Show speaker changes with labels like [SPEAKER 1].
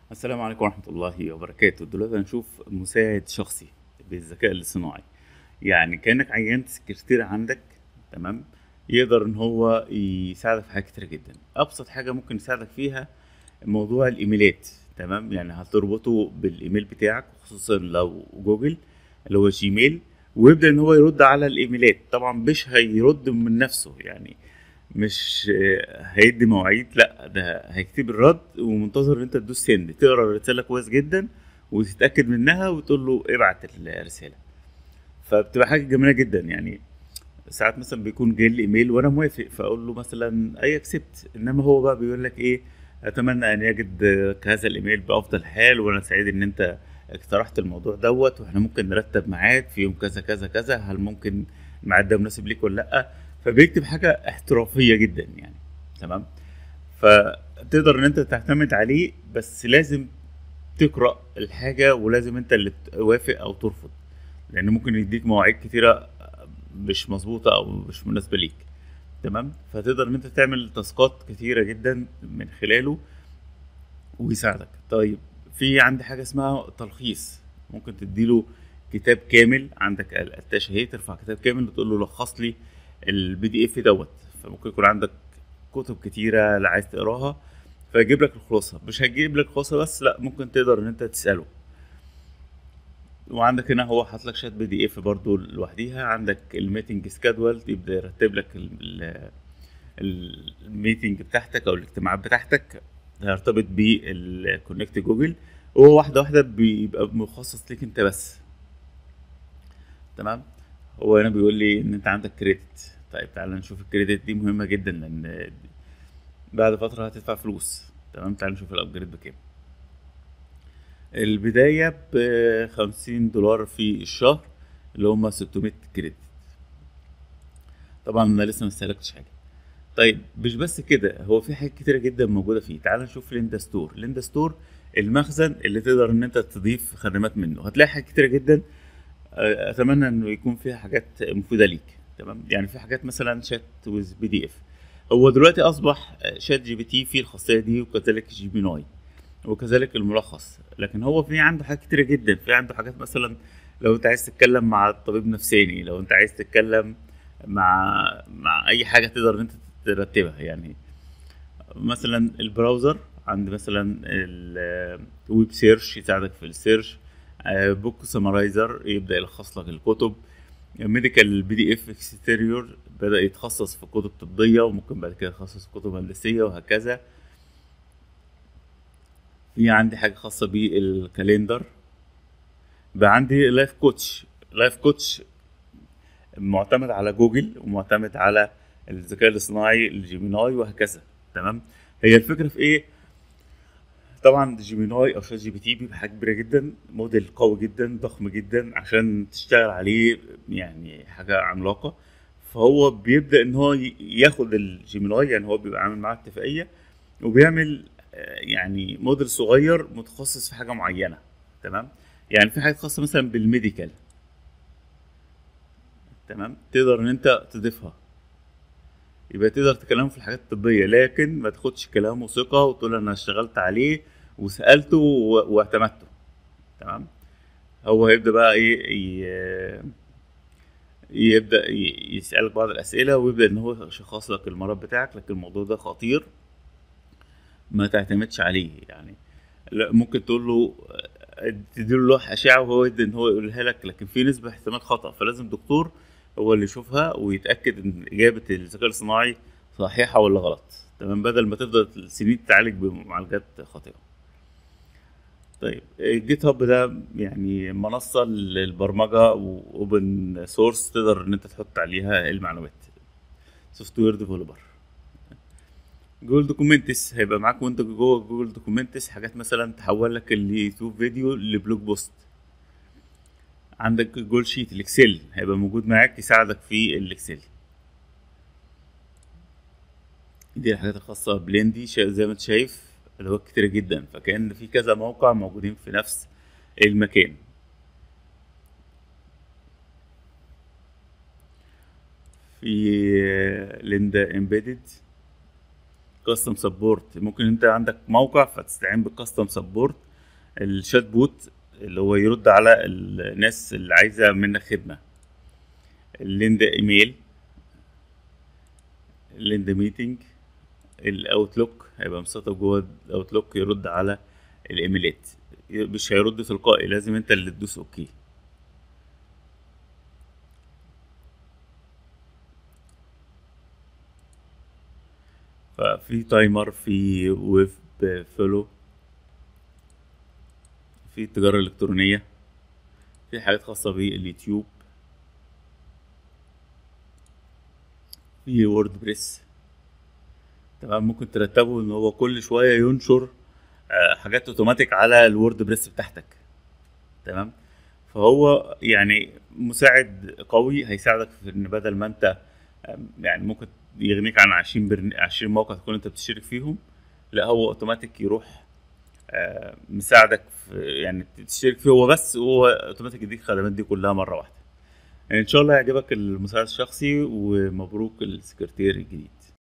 [SPEAKER 1] السلام عليكم ورحمة الله وبركاته دلوقتي هنشوف مساعد شخصي بالذكاء الاصطناعي يعني كأنك عينت سكرتير عندك تمام يقدر ان هو يساعدك في حاجات كتير جدا ابسط حاجة ممكن يساعدك فيها موضوع الايميلات تمام يعني هتربطه بالايميل بتاعك خصوصا لو جوجل اللي هو جيميل ويبدأ ان هو يرد على الايميلات طبعا مش هيرد من نفسه يعني مش آه، هيدي مواعيد لا ده هيكتب الرد ومنتظر ان انت تدوس سند تقرا الرساله كويس جدا وتتاكد منها وتقول له ابعت الرساله فبتبقى حاجه جميله جدا يعني ساعات مثلا بيكون جاي لي ايميل وانا موافق فاقول له مثلا اي اكسبت انما هو بقى بيقول لك ايه اتمنى ان يجد هذا الايميل بافضل حال وانا سعيد ان انت اقترحت الموضوع دوت واحنا ممكن نرتب ميعاد في يوم كذا كذا كذا هل ممكن الميعاد ده مناسب ليك ولا لا فبيكتب حاجه احترافيه جدا يعني تمام فتقدر ان انت تعتمد عليه بس لازم تقرا الحاجه ولازم انت اللي توافق او ترفض لان ممكن يديك مواعيد كتيره مش مظبوطه او مش مناسبه ليك تمام فتقدر ان انت تعمل تاسكات كتيره جدا من خلاله ويساعدك طيب في عندي حاجه اسمها تلخيص ممكن تديله كتاب كامل عندك التاشة اهي ترفع كتاب كامل وتقول له لخص لي البي دي اف دوت فممكن يكون عندك كتب كتيره لا عايز تقراها فيجيب لك الخلاصه مش هيجيب لك الخلاصه بس لا ممكن تقدر ان انت تساله وعندك هنا هو حاطط لك شات بي دي اف برضو لوحديها عندك الميتنج سكادول يبدا يرتب لك ال- ال- الميتنج بتاعتك او الاجتماعات بتاعتك هيرتبط بالكونكت جوجل وهو واحده واحده بيبقى مخصص ليك انت بس تمام هو هنا بيقول لي ان انت عندك كريدت طيب تعال نشوف الكريدت دي مهمه جدا لان بعد فتره هتدفع فلوس تمام تعال نشوف الابجريد بكام البدايه ب 50 دولار في الشهر اللي هم 600 كريدت طبعا انا لسه ما استهلكتش حاجه طيب مش بس كده هو في حاجات كتيره جدا موجوده فيه تعال نشوف ليندا ستور ليندا ستور المخزن اللي تقدر ان انت تضيف خدمات منه هتلاقي حاجات كتيره جدا آه، اتمنى انه يكون فيها حاجات مفيده ليك تمام يعني في حاجات مثلا شات ويز بي دي اف هو دلوقتي اصبح آه، شات جي بي تي فيه الخاصيه دي وكذلك جيميناي وكذلك الملخص لكن هو في عنده حاجات كتيره جدا في عنده حاجات مثلا لو انت عايز تتكلم مع طبيب نفساني لو انت عايز تتكلم مع مع اي حاجه تقدر ان انت ترتبها يعني مثلا البراوزر عند مثلا الويب سيرش يساعدك في السيرش بوك سمرايزر يبدا يلخص لك الكتب ميديكال بي دي اف اكستيريور بدا يتخصص في كتب طبيه وممكن بعد كده يتخصص في كتب هندسيه وهكذا في عندي حاجه خاصه بالكاليندر بقى عندي لايف كوتش لايف كوتش معتمد على جوجل ومعتمد على الذكاء الاصطناعي الجيميناي وهكذا تمام هي الفكره في ايه طبعا جيميناي او شات جي بي تي بيبقى حاجه كبيره جدا موديل قوي جدا ضخم جدا عشان تشتغل عليه يعني حاجه عملاقه فهو بيبدا ان هو ي- ياخد الجيميناي يعني هو بيبقى عامل معاه اتفاقيه وبيعمل آه، يعني موديل صغير متخصص في حاجه معينه تمام يعني في حاجات خاصه مثلا بالميديكال تمام تقدر ان انت تضيفها يبقى تقدر تكلمه في الحاجات الطبية لكن ما تاخدش كلامه ثقة وتقول أنا اشتغلت عليه وسألته و- واعتمدته تمام هو هيبدأ بقى إيه ي- يبدأ ي- يسألك بعض الأسئلة ويبدأ إن هو يشخص لك المرض بتاعك لكن الموضوع ده خطير ما تعتمدش عليه يعني لا ممكن تقول له تديله لوح أشعة وهو يبدأ إن هو يقولها لك لكن في نسبة احتمال خطأ فلازم دكتور هو اللي يشوفها ويتاكد ان اجابه الذكاء الاصطناعي صحيحه ولا غلط تمام بدل ما تفضل سنين تعالج بمعالجات خاطئه طيب الجيت هاب ده يعني منصه للبرمجه واوبن سورس تقدر ان انت تحط عليها المعلومات سوفت وير ديفلوبر جوجل دوكيومنتس هيبقى معاك وانت جوه جوجل دوكيومنتس حاجات مثلا تحول لك اليوتيوب فيديو لبلوج بوست عندك جول شيت الاكسل هيبقى موجود معاك يساعدك في الاكسل دي الحاجات الخاصة بليندي شا- زي ما انت شايف اللي هو كتير جدا فكأن في كذا موقع موجودين في نفس المكان في ليندا امبيدد كاستم سبورت ممكن انت عندك موقع فتستعين بالكاستم سبورت الشات بوت اللي هو يرد على الناس اللي عايزه منك خدمه الليند ايميل الليند ميتنج الاوتلوك هيبقى مسطب جوه الاوتلوك يرد على الايميلات مش هيرد تلقائي لازم انت اللي تدوس اوكي ففي تايمر في ويب فولو في التجارة الإلكترونية في حاجات خاصة باليوتيوب في وورد بريس تمام ممكن ترتبه ان هو كل شوية ينشر آه، حاجات اوتوماتيك على الوورد بريس بتاعتك تمام فهو يعني مساعد قوي هيساعدك في ان بدل ما انت آم، يعني ممكن يغنيك عن 20 برن... 20 موقع تكون انت بتشترك فيهم لا هو اوتوماتيك يروح آه، مساعدك في يعني تشترك فيه هو بس هو اوتوماتيك يديك الخدمات دي كلها مره واحده ان شاء الله يعجبك المساعد الشخصي ومبروك السكرتير الجديد